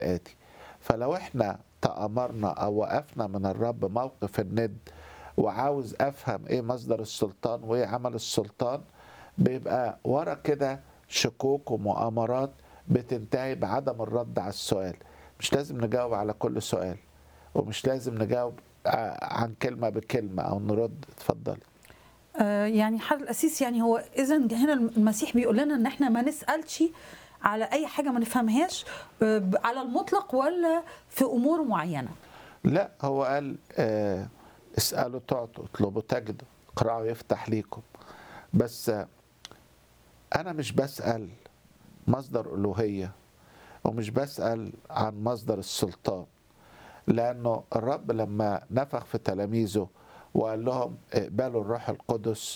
الآتي فلو احنا تأمرنا أو وقفنا من الرب موقف الند وعاوز أفهم إيه مصدر السلطان وإيه عمل السلطان بيبقى ورا كده شكوك ومؤامرات بتنتهي بعدم الرد على السؤال مش لازم نجاوب على كل سؤال ومش لازم نجاوب عن كلمة بكلمة أو نرد اتفضلي آه، يعني حل الاسيس يعني هو اذا هنا المسيح بيقول لنا ان احنا ما نسالش على اي حاجه ما نفهمهاش آه، ب- على المطلق ولا في امور معينه لا هو قال آه اسألوا تعطوا اطلبوا تجدوا اقرأوا يفتح ليكم بس آه أنا مش بسأل مصدر ألوهية ومش بسأل عن مصدر السلطان لأنه الرب لما نفخ في تلاميذه وقال لهم اقبلوا الروح القدس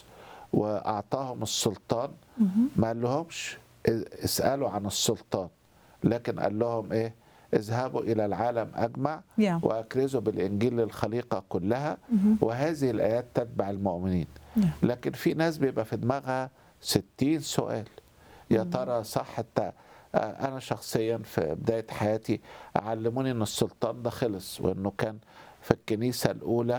وأعطاهم السلطان ما قال لهمش اسألوا عن السلطان لكن قال لهم إيه اذهبوا إلى العالم أجمع Yeah. وأكرزوا بالإنجيل للخليقة كلها وهذه الآيات تتبع المؤمنين Yeah. لكن في ناس بيبقى في دماغها ستين سؤال يا ترى صح الت... آه، أنا شخصيا في بداية حياتي علموني إن السلطان ده خلص وإنه كان في الكنيسة الأولى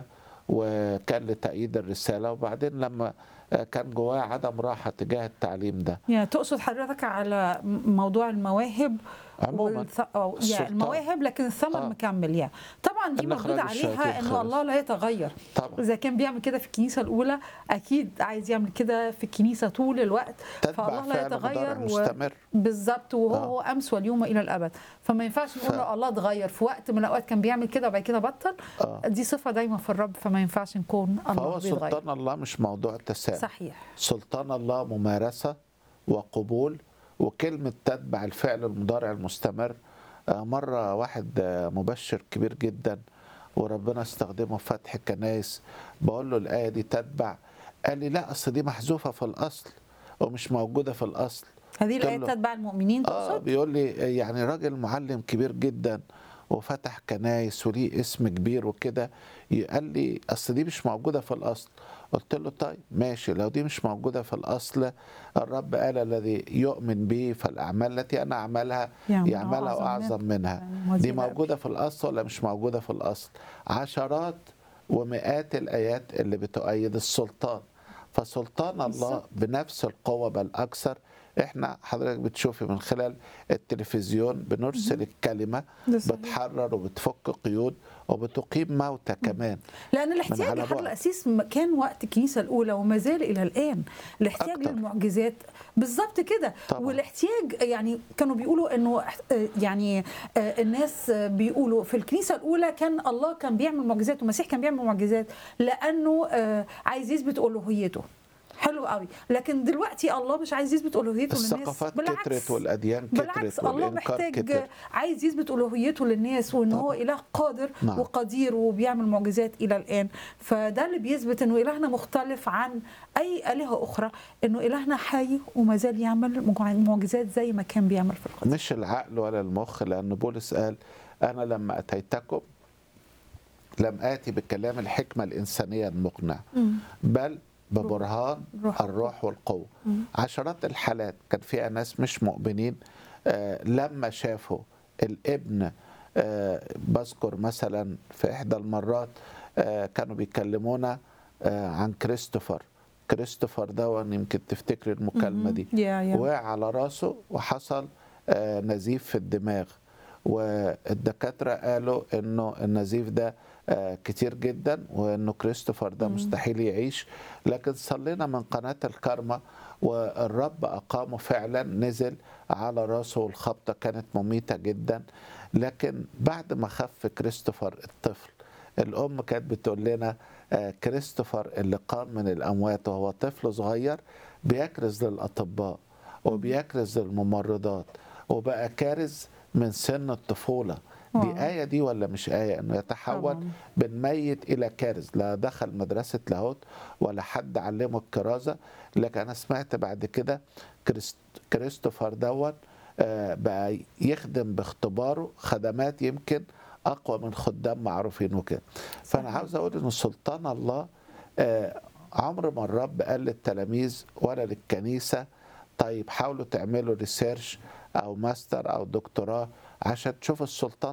وكان لتأييد الرسالة وبعدين لما آه، كان جواه عدم راحة تجاه التعليم ده يعني تقصد حضرتك على م- موضوع المواهب عموما والث... أو السلطان. يعني المواهب لكن الثمر آه. مكمل يعني طبعا دي إن موجوده إخراج الشياطين عليها ان خلص. الله لا يتغير طبعا اذا كان بيعمل كده في الكنيسه الاولى اكيد عايز يعمل كده في الكنيسه طول الوقت تتبع فالله لا فعل مضارع يتغير و... مستمر بالظبط وهو آه. هو امس واليوم الى الابد فما ينفعش نقول ف- له الله اتغير في وقت من الاوقات كان بيعمل كده وبعد كده بطل آه. دي صفه دايما في الرب فما ينفعش نكون الله فهو بيتغير سلطان الله مش موضوع تساؤل صحيح سلطان الله ممارسة وقبول وكلمة تتبع الفعل المضارع المستمر آه، مرة واحد آه، مبشر كبير جدا وربنا استخدمه في فتح الكنايس بقول له الآية دي تتبع قال لي لا أصل دي محذوفة في الأصل ومش موجودة في الأصل هذه قلت الايه له- تتبع المؤمنين اه تقصد بيقول لي يعني راجل معلم كبير جدا وفتح كنايس وليه اسم كبير وكده قال لي اصل دي مش موجوده في الاصل قلت له طيب ماشي لو دي مش موجوده في الاصل الرب قال الذي يؤمن بي فالاعمال التي انا اعملها يعملها يعملها أعظم واعظم منها يعني وزي دي ما قبل. موجوده في الاصل ولا مش موجوده في الاصل عشرات ومئات الايات اللي بتؤيد السلطان فسلطان الله بالظبط. بنفس القوة بل أكثر احنا حضرتك بتشوفي من خلال التلفزيون بنرسل الكلمة ده صحيح. بتحرر وبتفك قيود وبتقيم موتى كمان لان الاحتياج على لحد بعد. الاسيس م- كان وقت الكنيسه الاولى وما زال الى الان الاحتياج أكتر. للمعجزات بالظبط كده طبعا. والاحتياج يعني كانوا بيقولوا انه آه، يعني آه، الناس آه، بيقولوا في الكنيسه الاولى كان الله كان بيعمل معجزات والمسيح كان بيعمل معجزات لانه آه، عايز يثبت الوهيته حلو قوي لكن دلوقتي الله مش عايز يثبت الوهيته للناس الثقافات بالعكس كترت والأديان بالعكس كترت الله والإنكار محتاج كتر عايز يثبت الوهيته للناس وان هو اله قادر نعم. وقدير وبيعمل معجزات الى الان فده اللي بيثبت انه الهنا مختلف عن اي الهه اخرى انه الهنا حي وما زال يعمل مع- معجزات زي ما كان بيعمل في القديم مش العقل ولا المخ لأن بولس قال أنا لما أتيتكم لم آتي بكلام الحكمة الإنسانية المقنع بل ببرهان روح. الروح والقوة عشرات الحالات كان فيها ناس مش مؤمنين آه، لما شافوا الابن آه، بذكر مثلا في إحدى المرات آه، كانوا بيكلمونا آه، عن كريستوفر كريستوفر ده يمكن تفتكر المكالمة دي يا يا وقع على راسه وحصل آه، نزيف في الدماغ والدكاترة قالوا انه النزيف ده آه، كتير جدا وانه كريستوفر ده مستحيل يعيش لكن صلينا من قناة الكرمة والرب أقامه فعلا نزل على راسه والخبطة كانت مميتة جدا لكن بعد ما خف كريستوفر الطفل الأم كانت بتقول لنا آه، كريستوفر اللي قام من الأموات وهو طفل صغير بيكرز للأطباء وبيكرز للممرضات وبقى كارز من سن الطفولة دي واو. آية دي ولا مش آية إنه يتحول طبعاً. من ميت إلى كارز لا دخل مدرسة لاهوت ولا حد علمه الكرازة لكن أنا سمعت بعد كده كريست كريستوفر دوت آه، بقى يخدم باختباره خدمات يمكن أقوى من خدام معروفين وكده فأنا عاوز أقول إن سلطان الله آه، عمر ما الرب قال للتلاميذ ولا للكنيسة طيب حاولوا تعملوا ريسيرش أو ماستر أو دكتوراه عشان تشوف السلطان